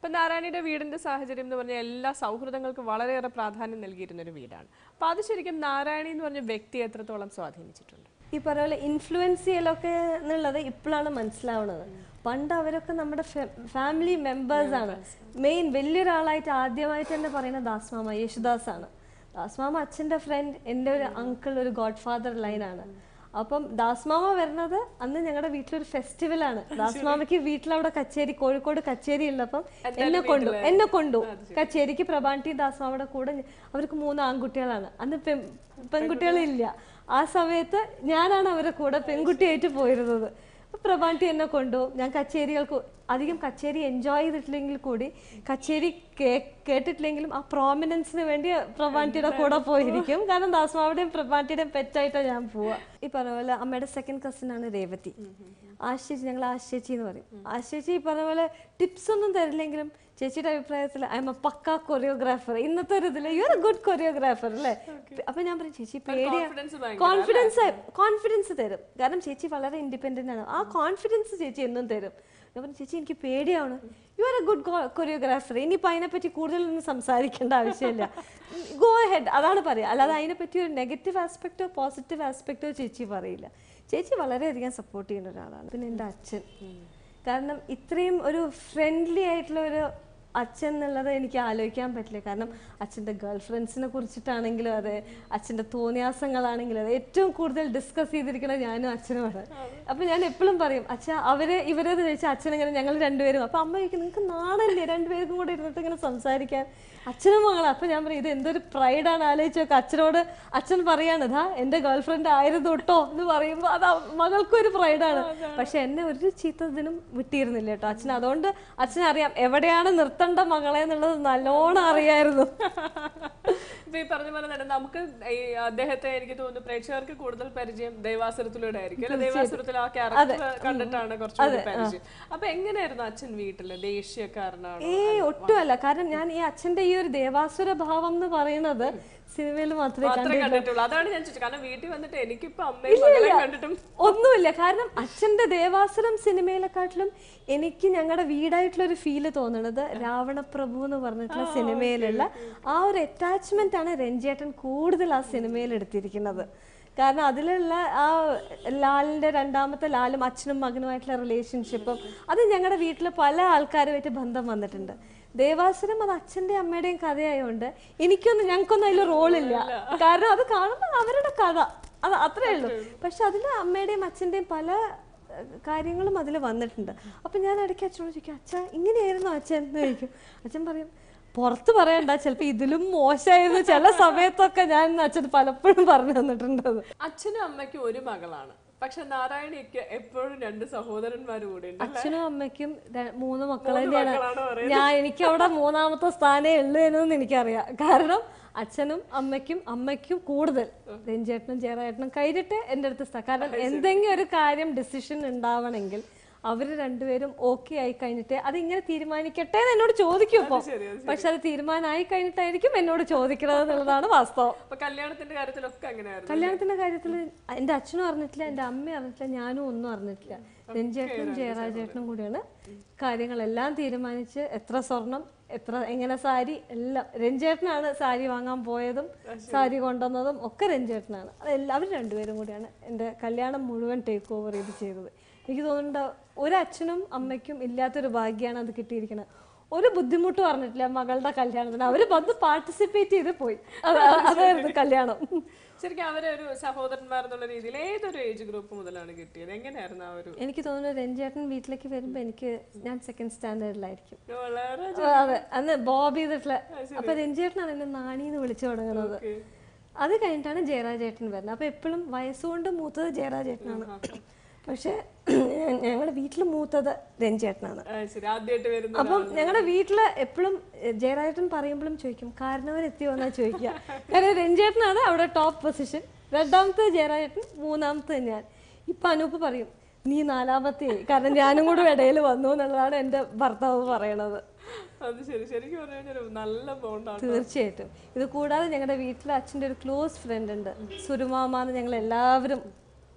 ഇപ്പൊ നാരായണിയുടെ വീടിന്റെ സാഹചര്യം എന്ന് പറഞ്ഞാൽ എല്ലാ സൗഹൃദങ്ങൾക്കും വളരെയേറെ പ്രാധാന്യം നൽകിയിരുന്ന ഒരു വീടാണ് അപ്പൊ അത് ശരിക്കും നാരായണി എന്ന് പറഞ്ഞ വ്യക്തി എത്രത്തോളം സ്വാധീനിച്ചിട്ടുണ്ട് ഈ പറഞ്ഞ പോലെ ഇൻഫ്ലുവൻസ് ചെയ്യലൊക്കെ എന്നുള്ളത് ഇപ്പോഴാണ് മനസ്സിലാവുന്നത് പണ്ട് അവരൊക്കെ നമ്മുടെ ഫാമിലി മെമ്പേഴ്സ് ആണ് മെയിൻ വലിയൊരാളായിട്ട് ആദ്യമായിട്ട് തന്നെ പറയുന്ന ദാസ്മാമ യേശുദാസ് ആണ് ദാസ്മാമ അച്ഛൻ്റെ ഫ്രണ്ട് എൻ്റെ ഒരു അങ്കിൾ ഒരു ഗോഡ് ഫാദർ ലൈനാണ് അപ്പം ദാസ്മാമ വരുന്നത് അന്ന് ഞങ്ങളുടെ വീട്ടിലൊരു ഫെസ്റ്റിവൽ ആണ് ദാസ്മാമയ്ക്ക് വീട്ടിലവിടെ കച്ചേരി കോഴിക്കോട് കച്ചേരി ഉള്ളപ്പം എന്നെ കൊണ്ടു എന്നെ കൊണ്ടു കച്ചേരിക്ക് പ്രഭാണ്ടി ദാസ്മാമയുടെ കൂടെ ഞ- അവർക്ക് മൂന്ന് ആൺകുട്ടികളാണ് അന്ന് പെൺ പെൺകുട്ടികളില്ല ആ സമയത്ത് ഞാനാണ് അവരുടെ കൂടെ പെൺകുട്ടിയായിട്ട് പോയിരുന്നത് അപ്പൊ പ്രഭാണ്ടി എന്നെ കൊണ്ടുപോകും ഞാൻ കച്ചേരികൾക്ക് അധികം കച്ചേരി എൻജോയ് ചെയ്തിട്ടില്ലെങ്കിൽ കൂടി കച്ചേരി കേ- കേട്ടിട്ടില്ലെങ്കിലും ആ പ്രോമിനൻസിന് വേണ്ടി പ്രഭാണ്ടിയുടെ കൂടെ പോയിരിക്കും കാരണം ദാസ്മാവുടെയും പ്രഭാണ്ടിയുടെയും പെറ്റായിട്ടാണ് ഞാൻ പോവുക ഈ പറഞ്ഞ പോലെ അമ്മയുടെ സെക്കൻഡ് കസിൻ ആണ് രേവതി ആശേച്ചി ഞങ്ങൾ ആശേച്ചി എന്ന് പറയും ആശേച്ചി ഈ പറഞ്ഞ പോലെ ടിപ്സ് ഒന്നും തരില്ലെങ്കിലും ചേച്ചിയുടെ അഭിപ്രായത്തിൽ ഐ എം എ പക്ക കൊറിയോഗ്രാഫർ ഇന്നത്തെ ഒരു ഇതിൽ you are a good choreographer അല്ലേ അപ്പൊ ഞാൻ പറയും ചേച്ചി പേടിയാ confidence ഭയങ്കര കോൺഫിഡൻസ് കോൺഫിഡൻസ് തരും കാരണം ചേച്ചി വളരെ ഇൻഡിപെൻഡന്റ് ആണ് ആ കോൺഫിഡൻസ് ചേച്ചി എന്നും തരും ഞാൻ പറഞ്ഞു ചേച്ചി എനിക്ക് പേടിയാണ് you are a good choreographer ഇനിയിപ്പോൾ അതിനെപ്പറ്റി കൂടുതലൊന്നും സംസാരിക്കേണ്ട ആവശ്യമില്ല ഗോ ഹെഡ് അതാണ് പറയുക അല്ലാതെ അതിനെപ്പറ്റി ഒരു നെഗറ്റീവ് ആസ്പെക്റ്റോ പോസിറ്റീവ് ആസ്പെക്റ്റോ ചേച്ചി പറയില്ല ചേച്ചി വളരെയധികം സപ്പോർട്ട് ചെയ്യുന്ന ഒരാളാണ് പിന്നെ എൻ്റെ അച്ഛൻ കാരണം ഇത്രയും ഒരു ഫ്രണ്ട്ലി ആയിട്ടുള്ള ഒരു അച്ഛൻ എന്നുള്ളത് എനിക്ക് ആലോചിക്കാൻ പറ്റില്ല കാരണം അച്ഛൻ്റെ ഗേൾ ഫ്രണ്ട്സിനെ കുറിച്ചിട്ടാണെങ്കിലും അതെ അച്ഛൻ്റെ തോന്നിയാസങ്ങളാണെങ്കിലും അതെ ഏറ്റവും കൂടുതൽ ഡിസ്കസ് ചെയ്തിരിക്കുന്നത് ഞാനും അച്ഛനുമാണ് അപ്പൊ ഞാൻ എപ്പോഴും പറയും അച്ഛ അവര് ഇവരേത് ചോദിച്ചാൽ അച്ഛൻ ഇങ്ങനെ ഞങ്ങൾ രണ്ടുപേരും അപ്പൊ അമ്മ ചോദിക്കും നിങ്ങൾക്ക് നാണല്ലേ രണ്ടുപേർക്കും കൂടെ ഇരുന്നിട്ട് ഇങ്ങനെ സംസാരിക്കാൻ അച്ഛനും മകളാ അപ്പൊ ഞാൻ പറയും ഇത് എന്തൊരു പ്രൈഡാണ് ആലോചിച്ച് നോക്കുക അച്ഛനോട് അച്ഛൻ പറയാണ് ഇതാ എന്റെ ഗേൾ ഫ്രണ്ട് ആയിരുന്നു കേട്ടോ എന്ന് പറയുമ്പോൾ അത് അവ- മകൾക്കും ഒരു പ്രൈഡാണ് പക്ഷെ എന്നെ ഒരു ചീത്ത ദിനം വിട്ടിരുന്നില്ല കേട്ടോ അച്ഛൻ അതുകൊണ്ട് അച്ഛനറിയാം എവിടെയാണ് നിർത്തേണ്ട മകളെ എന്നുള്ളത് നല്ലോണം അറിയായിരുന്നു ഇപ്പൊ ഈ പറഞ്ഞ പോലെ തന്നെ നമുക്ക് ഈ അദ്ദേഹത്തെ എനിക്ക് തോന്നുന്നു പ്രേക്ഷകർക്ക് കൂടുതൽ പരിചയം ദൈവാസുരത്തിലൂടെ ആയിരിക്കും അല്ലെ ദൈവാസുരത്തിൽ ആ ക്യാരക്ടർ കണ്ടിട്ടാണ് കുറച്ചുകൂടി പരിചയം അപ്പൊ എങ്ങനെയായിരുന്നു അച്ഛൻ വീട്ടില് ദേഷ്യക്കാരനാണ് ഏ ഒട്ടുമല്ല കാരണം ഞാൻ ഈ അച്ഛന്റെ ഈ ഒരു ദേവാസുര ഭാവം എന്ന് പറയുന്നത് സിനിമയിൽ മാത്രമേ മാത്രമേ കണ്ടിട്ടുള്ളൂ കണ്ടിട്ടുള്ളൂ അതാണ് ഞാൻ ചോദിച്ചത് കാരണം വീട്ടിൽ വന്നിട്ട് എനിക്കിപ്പോ അമ്മയും മകളെ കണ്ടിട്ടും ഒന്നുമില്ല കാരണം അച്ഛന്റെ ദേവാസുരം സിനിമയിലെക്കാട്ടിലും എനിക്ക് ഞങ്ങളുടെ വീടായിട്ടുള്ള ഒരു ഫീല് തോന്നുന്നത് രാവണപ്രഭു എന്ന് പറഞ്ഞിട്ടുള്ള സിനിമയിലുള്ള ആ ഒരു അറ്റാച്ച്മെന്റ് ആണ് രഞ്ജേട്ടൻ കൂടുതൽ ആ സിനിമയിൽ എടുത്തിരിക്കുന്നത് കാരണം അതിലുള്ള ആ ലാലിന്റെ രണ്ടാമത്തെ ലാലും അച്ഛനും മകനുമായിട്ടുള്ള റിലേഷൻഷിപ്പും അത് ഞങ്ങളുടെ വീട്ടിൽ പല ആൾക്കാരുമായിട്ട് ബന്ധം വന്നിട്ടുണ്ട് ദേവാസുരം അത് അച്ഛന്റെ അമ്മയുടെയും കഥയായതുകൊണ്ട് എനിക്കൊന്നും ഞങ്ങൾക്കൊന്നും അതിൽ റോളില്ല കാരണം അത് കാണുമ്പോൾ അവരുടെ കഥ അത് അത്രേ ഉള്ളൂ പക്ഷെ അതിൽ അമ്മയുടെയും അച്ഛന്റെയും പല ഏഹ്, കാര്യങ്ങളും അതിൽ വന്നിട്ടുണ്ട് അപ്പൊ ഞാൻ ഇടയ്ക്ക് അച്ഛനോട് ചോദിക്കും അച്ഛ ഇങ്ങനെയായിരുന്നു അച്ഛൻ എന്ന് ചോദിക്കും അച്ഛൻ പറയും പുറത്ത് പറയണ്ട ചിലപ്പോൾ ഇതിലും മോശമായിരുന്നു ചില സമയത്തൊക്കെ ഞാൻ അച്ഛൻ പലപ്പോഴും പറഞ്ഞു തന്നിട്ടുണ്ട് അത് അച്ഛനും അമ്മയ്ക്കും ഒരു മകളാണ് പക്ഷെ നാരായണിക്ക് എപ്പോഴും രണ്ട് സഹോദരന്മാരും കൂടെ ഉണ്ട് അച്ഛനും അമ്മയ്ക്കും ര- മൂന്ന് മക്കൾ തന്നെയാണ് മക്കളാണ് ഞാൻ എനിക്ക് അവിടെ മൂന്നാമത്തെ സ്ഥാനേ ഉള്ളൂ എന്ന് എനിക്കറിയാം കാരണം അച്ഛനും അമ്മയ്ക്കും അമ്മയ്ക്കും കൂടുതൽ രഞ്ജേട്ടനും ജയറായേട്ടനും കഴിഞ്ഞിട്ട് എൻ്റെ അടുത്ത് സ്ഥാ കാരണം എന്തെങ്കിലും ഒരു കാര്യം ഡിസിഷൻ ഉണ്ടാവണമെങ്കിൽ അവർ രണ്ടുപേരും ഓക്കെ ആയി കഴിഞ്ഞിട്ട് അതിങ്ങനെ തീരുമാനിക്കട്ടെ എന്ന് എന്നോട് ചോദിക്കും ഇപ്പോൾ പക്ഷെ അത് തീരുമാനമായി കഴിഞ്ഞിട്ടായിരിക്കും എന്നോട് ചോദിക്കുന്നത് എന്നുള്ളതാണ് വാസ്തവം അപ്പൊ കല്യാണത്തിന്റെ കാര്യത്തിലൊക്കെ അങ്ങനെയായിരുന്നു കല്യാണത്തിന്റെ കാര്യത്തിൽ എൻ്റെ അച്ഛനും അറിഞ്ഞിട്ടില്ല എൻ്റെ അമ്മയും അറിഞ്ഞിട്ടില്ല ഞാനും ഒന്നും അറിഞ്ഞിട്ടില്ല രഞ്ജേട്ടനും ജയറാജേട്ടനും കൂടിയാണ് കാര്യങ്ങളെല്ലാം തീരുമാനിച്ച് എത്ര സ്വർണം എത്ര എങ്ങനെ സാരി എല്ലാം രഞ്ജേട്ടനാണ് സാരി വാങ്ങാൻ പോയതും സാരി കൊണ്ടുവന്നതും ഒക്കെ രഞ്ജേട്ടനാണ് അതെല്ലാം അവർ രണ്ടുപേരും കൂടിയാണ് എൻ്റെ കല്യാണം മുഴുവൻ ടേക്ക് ഓവർ ചെയ്ത് ചെയ്തത് എനിക്ക് തോന്നുന്നുണ്ട് ഒരു അച്ഛനും അമ്മയ്ക്കും ഇല്ലാത്തൊരു ഭാഗ്യമാണ് അത് കിട്ടിയിരിക്കുന്നത് ഒരു ബുദ്ധിമുട്ടും പറഞ്ഞിട്ടില്ല മകളുടെ കല്യാണത്തിന് അവർ വന്ന് പാർട്ടിസിപ്പേറ്റ് ചെയ്ത് പോയി അത് അതായിരുന്നു കല്യാണം ശരിക്കും അവരെ ഒരു സഹോദരന്മാർ എന്നുള്ള രീതിയിൽ ഏതൊരു ഏജ് ഗ്രൂപ്പ് മുതലാണ് കിട്ടിയത് എങ്ങനെയായിരുന്നു ആ ഒരു എനിക്ക് തോന്നുന്നു രഞ്ജേട്ടൻ വീട്ടിലേക്ക് വരുമ്പോൾ എനിക്ക് ഞാൻ സെക്കൻഡ് സ്റ്റാൻഡേർഡിലായിരിക്കും വളരെ അതെ അന്ന് ബോബ് ചെയ്തിട്ടുള്ള അപ്പൊ രഞ്ജേട്ടനാണ് എന്നെ നാണീന്ന് വിളിച്ചു തുടങ്ങുന്നത് അത് കഴിഞ്ഞിട്ടാണ് ജയരാജേട്ടൻ വരുന്നത് അപ്പൊ എപ്പോഴും വയസ്സുകൊണ്ട് മൂത്തത് ജയരാജേട്ടനാണ് പക്ഷെ ഞങ്ങളുടെ വീട്ടിൽ മൂത്തത് രഞ്ജേട്ടനാണ് ആ, ശരി ആദ്യമായിട്ട് വരുന്ന അപ്പം ഞങ്ങളുടെ വീട്ടില് എപ്പോഴും ജയരാജേട്ടൻ പറയുമ്പോഴും ചോദിക്കും കാരണവർ എത്തിയോ എന്നാ ചോദിക്കുക കാരണം രഞ്ജേട്ടനാണ് അവിടെ ടോപ്പ് പൊസിഷൻ രണ്ടാമത്തെ ജയരാജേട്ടൻ മൂന്നാമത്തെ ഞാൻ ഇപ്പൊ അനൂപ് പറയും നീ നാലാമത്തെ കാരണം ഞാനും കൂടെ ഇടയിൽ വന്നു എന്നുള്ളതാണ് എൻ്റെ ഭർത്താവ് പറയണത് അത് ശരി ശരിക്കും പറഞ്ഞു കഴിഞ്ഞാൽ ഒരു നല്ല ബോണ്ടാണ് തീർച്ചയായിട്ടും ഇത് കൂടാതെ ഞങ്ങളുടെ വീട്ടിൽ അച്ഛൻ്റെ ഒരു ക്ലോസ് ഫ്രണ്ട് ഉണ്ട് സുരുമാമ എന്ന് ഞങ്ങൾ എല്ലാവരും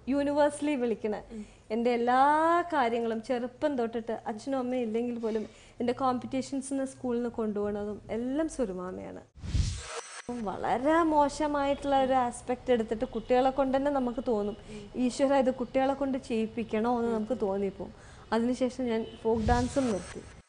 യൂണിവേഴ്സലി വിളിക്കണേ എൻ്റെ എല്ലാ കാര്യങ്ങളും ചെറുപ്പം തൊട്ടിട്ട് അച്ഛനും അമ്മയും ഇല്ലെങ്കിൽ പോലും എൻ്റെ കോമ്പറ്റീഷൻസിന് സ്കൂളിൽ നിന്ന് കൊണ്ടുപോകുന്നതും എല്ലാം സുരുമാമയാണ് വളരെ മോശമായിട്ടുള്ള ഒരു ആസ്പെക്ട് എടുത്തിട്ട് കുട്ടികളെ കൊണ്ട് തന്നെ നമുക്ക് തോന്നും ഈശ്വര ഇത് കുട്ടികളെ കൊണ്ട് ചെയ്യിപ്പിക്കണോ എന്ന് നമുക്ക് തോന്നിപ്പോവും അതിനുശേഷം ഞാൻ ഫോക്ക് ഡാൻസും നിർത്തി